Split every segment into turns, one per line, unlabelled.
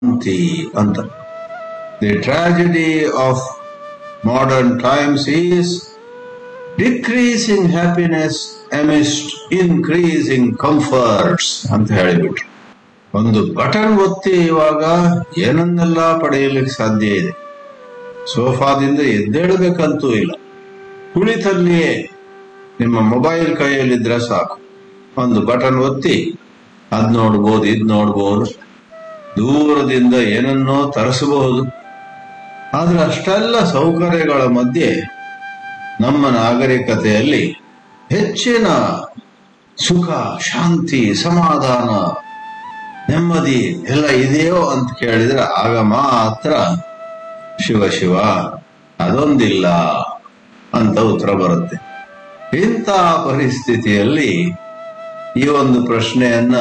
ಶಾಂತಿ ಅಂತ the tragedy of modern times is decreasing happiness amidst increasing comforts ಅಂತ ಹೇಳಿಬಿಟ್ರು ಒಂದು ಬಟನ್ ಒತ್ತಿ ಇವಾಗ ಏನನ್ನೆಲ್ಲ ಪಡೆಯಲಿಕ್ಕೆ ಸಾಧ್ಯ ಇದೆ ಸೋಫಾದಿಂದ ಎದ್ದೇಳಬೇಕಂತೂ ಇಲ್ಲ ಕುಳಿತಲ್ಲಿಯೇ ನಿಮ್ಮ ಮೊಬೈಲ್ ಕೈಯಲ್ಲಿದ್ರೆ ಸಾಕು ಒಂದು ಬಟನ್ ಒತ್ತಿ ಅದ್ ನೋಡ್ಬೋದು ಇದ್ ನೋಡ್ಬೋದು ದೂರದಿಂದ ಏನನ್ನೋ ತರಿಸಬಹುದು ಆದ್ರೆ ಅಷ್ಟೆಲ್ಲ ಸೌಕರ್ಯಗಳ ಮಧ್ಯೆ ನಮ್ಮ ನಾಗರಿಕತೆಯಲ್ಲಿ ಹೆಚ್ಚಿನ ಸುಖ ಶಾಂತಿ ಸಮಾಧಾನ ನೆಮ್ಮದಿ ಎಲ್ಲ ಇದೆಯೋ ಅಂತ ಕೇಳಿದ್ರೆ ಆಗ ಮಾತ್ರ ಶಿವ ಶಿವ ಅದೊಂದಿಲ್ಲ ಅಂತ ಉತ್ತರ ಬರುತ್ತೆ ಇಂಥ ಪರಿಸ್ಥಿತಿಯಲ್ಲಿ ಈ ಒಂದು ಪ್ರಶ್ನೆಯನ್ನ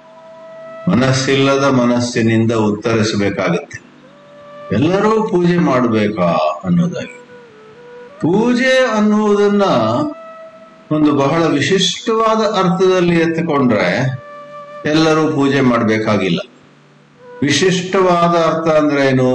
ಮನಸ್ಸಿಲ್ಲದ ಮನಸ್ಸಿನಿಂದ ಉತ್ತರಿಸಬೇಕಾಗತ್ತೆ ಎಲ್ಲರೂ ಪೂಜೆ ಮಾಡಬೇಕಾ ಅನ್ನೋದಾಗಿ ಪೂಜೆ ಅನ್ನುವುದನ್ನ ಒಂದು ಬಹಳ ವಿಶಿಷ್ಟವಾದ ಅರ್ಥದಲ್ಲಿ ಎತ್ತುಕೊಂಡ್ರೆ ಎಲ್ಲರೂ ಪೂಜೆ ಮಾಡಬೇಕಾಗಿಲ್ಲ ವಿಶಿಷ್ಟವಾದ ಅರ್ಥ ಅಂದ್ರೆ ಏನು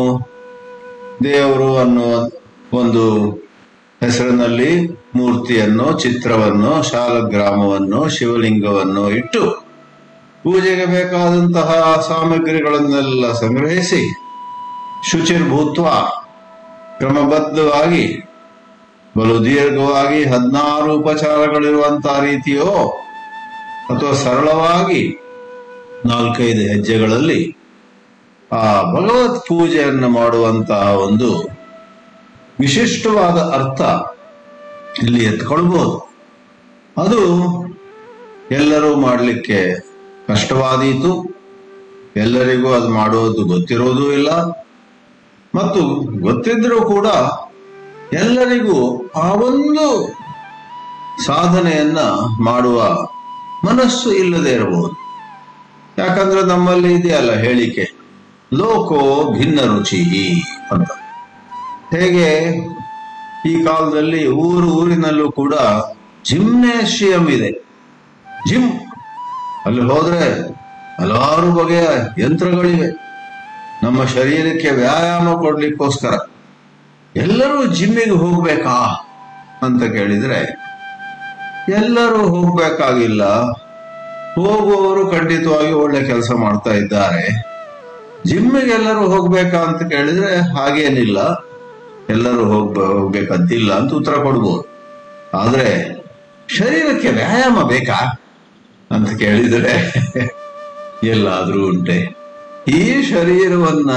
ದೇವರು ಅನ್ನುವ ಒಂದು ಹೆಸರಿನಲ್ಲಿ ಮೂರ್ತಿಯನ್ನು ಚಿತ್ರವನ್ನು ಶಾಲಗ್ರಾಮವನ್ನು ಶಿವಲಿಂಗವನ್ನು ಇಟ್ಟು ಪೂಜೆಗೆ ಬೇಕಾದಂತಹ ಸಾಮಗ್ರಿಗಳನ್ನೆಲ್ಲ ಸಂಗ್ರಹಿಸಿ ಶುಚಿರ್ಭೂತ್ವ ಕ್ರಮಬದ್ಧವಾಗಿ ಬಲು ದೀರ್ಘವಾಗಿ ಹದಿನಾರು ಉಪಚಾರಗಳಿರುವಂತಹ ರೀತಿಯೋ ಅಥವಾ ಸರಳವಾಗಿ ನಾಲ್ಕೈದು ಹೆಜ್ಜೆಗಳಲ್ಲಿ ಆ ಭಗವತ್ ಪೂಜೆಯನ್ನು ಮಾಡುವಂತಹ ಒಂದು ವಿಶಿಷ್ಟವಾದ ಅರ್ಥ ಇಲ್ಲಿ ಎತ್ಕೊಳ್ಬಹುದು ಅದು ಎಲ್ಲರೂ ಮಾಡಲಿಕ್ಕೆ ಕಷ್ಟವಾದೀತು ಎಲ್ಲರಿಗೂ ಅದು ಮಾಡೋದು ಗೊತ್ತಿರೋದೂ ಇಲ್ಲ ಮತ್ತು ಗೊತ್ತಿದ್ರೂ ಕೂಡ ಎಲ್ಲರಿಗೂ ಆ ಒಂದು ಸಾಧನೆಯನ್ನ ಮಾಡುವ ಮನಸ್ಸು ಇಲ್ಲದೆ ಇರಬಹುದು ಯಾಕಂದ್ರೆ ನಮ್ಮಲ್ಲಿ ಇದೆಯಲ್ಲ ಹೇಳಿಕೆ ಲೋಕೋ ಭಿನ್ನ ರುಚಿ ಅಂತ ಹೇಗೆ ಈ ಕಾಲದಲ್ಲಿ ಊರು ಊರಿನಲ್ಲೂ ಕೂಡ ಜಿಮ್ನೇಷಿಯಂ ಇದೆ ಜಿಮ್ ಅಲ್ಲಿ ಹೋದ್ರೆ ಹಲವಾರು ಬಗೆಯ ಯಂತ್ರಗಳಿವೆ ನಮ್ಮ ಶರೀರಕ್ಕೆ ವ್ಯಾಯಾಮ ಕೊಡ್ಲಿಕ್ಕೋಸ್ಕರ ಎಲ್ಲರೂ ಜಿಮ್ಮಿಗೆ ಹೋಗ್ಬೇಕಾ ಅಂತ ಕೇಳಿದ್ರೆ ಎಲ್ಲರೂ ಹೋಗ್ಬೇಕಾಗಿಲ್ಲ ಹೋಗುವವರು ಖಂಡಿತವಾಗಿ ಒಳ್ಳೆ ಕೆಲಸ ಮಾಡ್ತಾ ಇದ್ದಾರೆ ಜಿಮ್ಮಿಗೆ ಎಲ್ಲರೂ ಹೋಗ್ಬೇಕಾ ಅಂತ ಕೇಳಿದ್ರೆ ಹಾಗೇನಿಲ್ಲ ಎಲ್ಲರೂ ಹೋಗ್ಬ ಹೋಗ್ಬೇಕಂತಿಲ್ಲ ಅಂತ ಉತ್ತರ ಕೊಡ್ಬೋದು ಆದ್ರೆ ಶರೀರಕ್ಕೆ ವ್ಯಾಯಾಮ ಬೇಕಾ ಅಂತ ಕೇಳಿದರೆ ಎಲ್ಲಾದ್ರೂ ಉಂಟೆ ಈ ಶರೀರವನ್ನ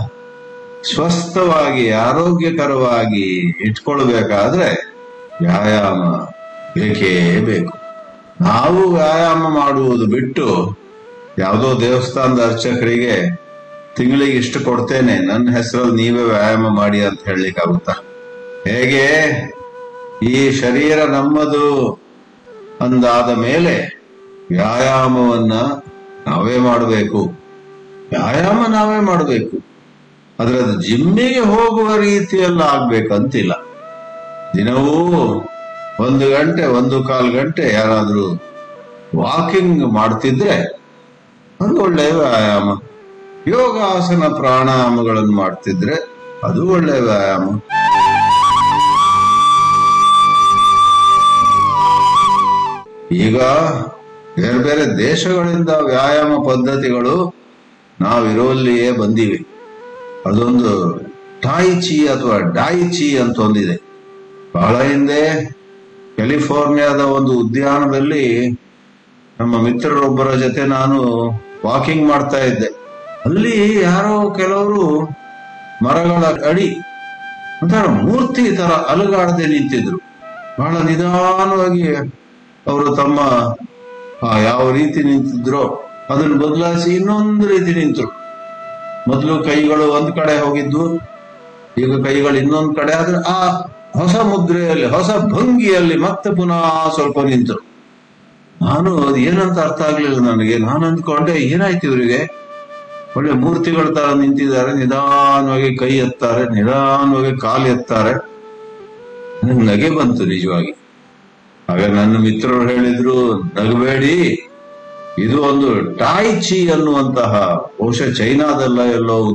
ಸ್ವಸ್ಥವಾಗಿ ಆರೋಗ್ಯಕರವಾಗಿ ಇಟ್ಕೊಳ್ಬೇಕಾದ್ರೆ ವ್ಯಾಯಾಮ ಬೇಕೇ ಬೇಕು ನಾವು ವ್ಯಾಯಾಮ ಮಾಡುವುದು ಬಿಟ್ಟು ಯಾವುದೋ ದೇವಸ್ಥಾನದ ಅರ್ಚಕರಿಗೆ ತಿಂಗಳಿಗೆ ಇಷ್ಟು ಕೊಡ್ತೇನೆ ನನ್ನ ಹೆಸರಲ್ಲಿ ನೀವೇ ವ್ಯಾಯಾಮ ಮಾಡಿ ಅಂತ ಹೇಳಲಿಕ್ಕಾಗುತ್ತಾ ಹೇಗೆ ಈ ಶರೀರ ನಮ್ಮದು ಅಂದಾದ ಮೇಲೆ ವ್ಯಾಯಾಮವನ್ನ ನಾವೇ ಮಾಡಬೇಕು ವ್ಯಾಯಾಮ ನಾವೇ ಮಾಡಬೇಕು ಆದ್ರೆ ಅದು ಜಿಮ್ಮಿಗೆ ಹೋಗುವ ರೀತಿಯಲ್ಲ ಆಗ್ಬೇಕಂತಿಲ್ಲ ದಿನವೂ ಒಂದು ಗಂಟೆ ಒಂದು ಕಾಲು ಗಂಟೆ ಯಾರಾದ್ರೂ ವಾಕಿಂಗ್ ಮಾಡ್ತಿದ್ರೆ ಅದು ಒಳ್ಳೆಯ ವ್ಯಾಯಾಮ ಯೋಗಾಸನ ಪ್ರಾಣಾಯಾಮಗಳನ್ನು ಮಾಡ್ತಿದ್ರೆ ಅದು ಒಳ್ಳೆಯ ವ್ಯಾಯಾಮ ಈಗ ಬೇರೆ ಬೇರೆ ದೇಶಗಳಿಂದ ವ್ಯಾಯಾಮ ಪದ್ಧತಿಗಳು ನಾವಿರುವಲ್ಲಿಯೇ ಬಂದಿವೆ ಅದೊಂದು ಟಾಯಿಚಿ ಅಥವಾ ಡಾಯಿಚಿ ಅಂತ ಒಂದಿದೆ ಬಹಳ ಹಿಂದೆ ಕ್ಯಾಲಿಫೋರ್ನಿಯಾದ ಒಂದು ಉದ್ಯಾನದಲ್ಲಿ ನಮ್ಮ ಮಿತ್ರರೊಬ್ಬರ ಜೊತೆ ನಾನು ವಾಕಿಂಗ್ ಮಾಡ್ತಾ ಇದ್ದೆ ಅಲ್ಲಿ ಯಾರೋ ಕೆಲವರು ಮರಗಳ ಅಡಿ ಒಂಥರ ಮೂರ್ತಿ ತರ ಅಲುಗಾಡದೆ ನಿಂತಿದ್ರು ಬಹಳ ನಿಧಾನವಾಗಿ ಅವರು ತಮ್ಮ ಆ, ಯಾವ ರೀತಿ ನಿಂತಿದ್ರೋ ಅದನ್ನು ಬದಲಾಯಿಸಿ ಇನ್ನೊಂದು ರೀತಿ ನಿಂತರು ಮೊದಲು ಕೈಗಳು ಒಂದ್ ಕಡೆ ಹೋಗಿದ್ವು ಈಗ ಕೈಗಳು ಇನ್ನೊಂದ್ ಕಡೆ ಆದ್ರೆ ಆ ಹೊಸ ಮುದ್ರೆಯಲ್ಲಿ ಹೊಸ ಭಂಗಿಯಲ್ಲಿ ಮತ್ತೆ ಪುನಃ ಸ್ವಲ್ಪ ನಿಂತರು ನಾನು ಅದು ಏನಂತ ಅರ್ಥ ಆಗ್ಲಿಲ್ಲ ನನಗೆ ನಾನು ಅಂದ್ಕೊಂಡೆ ಏನಾಯ್ತು ಇವರಿಗೆ ಒಳ್ಳೆ ಮೂರ್ತಿಗಳ ತರ ನಿಂತಿದ್ದಾರೆ ನಿಧಾನವಾಗಿ ಕೈ ಎತ್ತಾರೆ ನಿಧಾನವಾಗಿ ಕಾಲು ಎತ್ತಾರೆ ನನಗೆ ನಗೆ ಬಂತು ನಿಜವಾಗಿ ಆಗ ನನ್ನ ಮಿತ್ರರು ಹೇಳಿದ್ರು ನಗಬೇಡಿ ಇದು ಒಂದು ಟಾಯ್ ಚಿ ಅನ್ನುವಂತಹ ಬಹುಶಃ ಚೈನಾದಲ್ಲ ಎಲ್ಲೋ